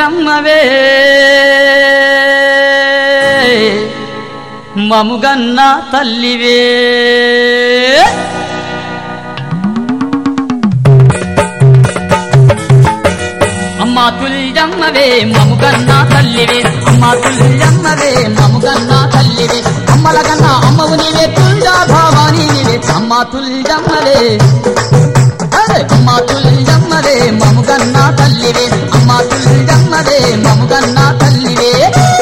తుల్జమ్మవే మముగన్న తల్లివే అమ్మా తుల్జమ్మవే మముగన్న తల్లివే అమ్మా తుల్జమ్మవే మముగన్న తల్లివే అమ్మల కన్నా అమ్మవు నీవే తుల్జా భావాని నీవే అమ్మా తుల్జమ్మవే అరే అమ్మా తుల్జమ్మవే మముగన్న తల్లివే అమ్మా తుల్జమ్మవే మముగన్న తల్లివే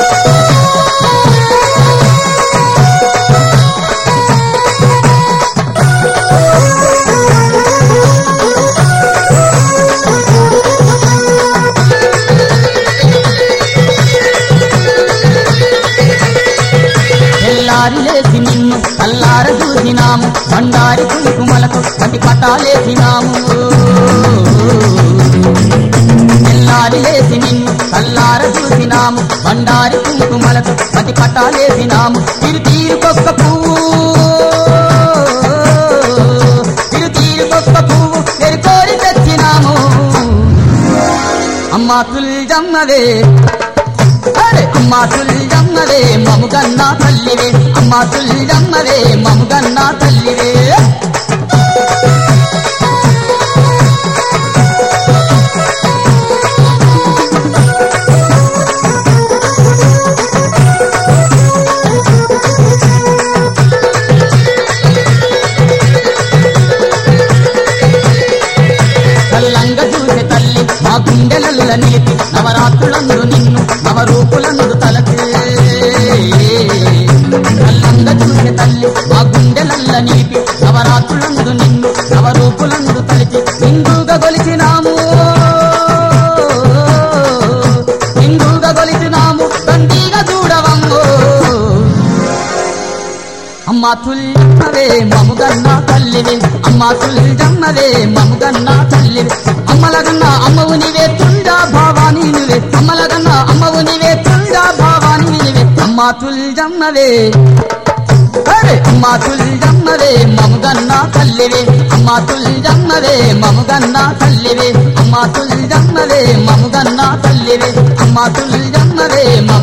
తెల్లారి లేచి నిన్ను కల్లార చూసినాము బండారి కుంకుమలకు పటి పటాలేసినాము తెల్లారి లేచి నిన్ను కల్లార చూసినాము బండారి కుంకుమలకు పటి పటాలేసినాము తిరు తీరుకొక్క పువ్వు తిరు తీరుకొక్క పువ్వు ఎరుకోరి తెచ్చినాము అమ్మా తుల్జమ్మవే అరే అమ్మా తుల్జమ్మవే మముగన్నా తల్లివే అమ్మా తుల్జమ్మవే మముగన్నా తల్లివే కల్లంగ చూసే తల్లి మా గుండెలల్ల నిలిపి నవరాత్రులందు నిన్ను నవరూపులందు తలకి కల్లంగ చూసే తల్లి మా గుండెలల్ల నిలిపి నవరాత్రులందు నిన్ను నవరూపులందు తలిచి హిందూగా గొలిచినాము హిందూగా గొలిచినాము తండ్రిగా చూడవంగో అమ్మా తుల్జమ్మవే మముగన్నా తల్లివి అమ్మా తుల్జమ్మవే మముగన్నా తల్లివి అమ్మలగన్నా అమ్మవు నీవే తుండా భావాని నువ్వే అమ్మలగన్నా అమ్మవు నీవే తుండా భావాని నువ్వే అమ్మా తుల్జమ్మవే అరే అమ్మా తుల్జమ్మవే మముగన్నా తల్లివే అమ్మా తుల్జమ్మవే మముగన్నా తల్లివే అమ్మా తుల్జమ్మవే మముగన్నా తల్లివే అమ్మా తుల్జమ్మవే మము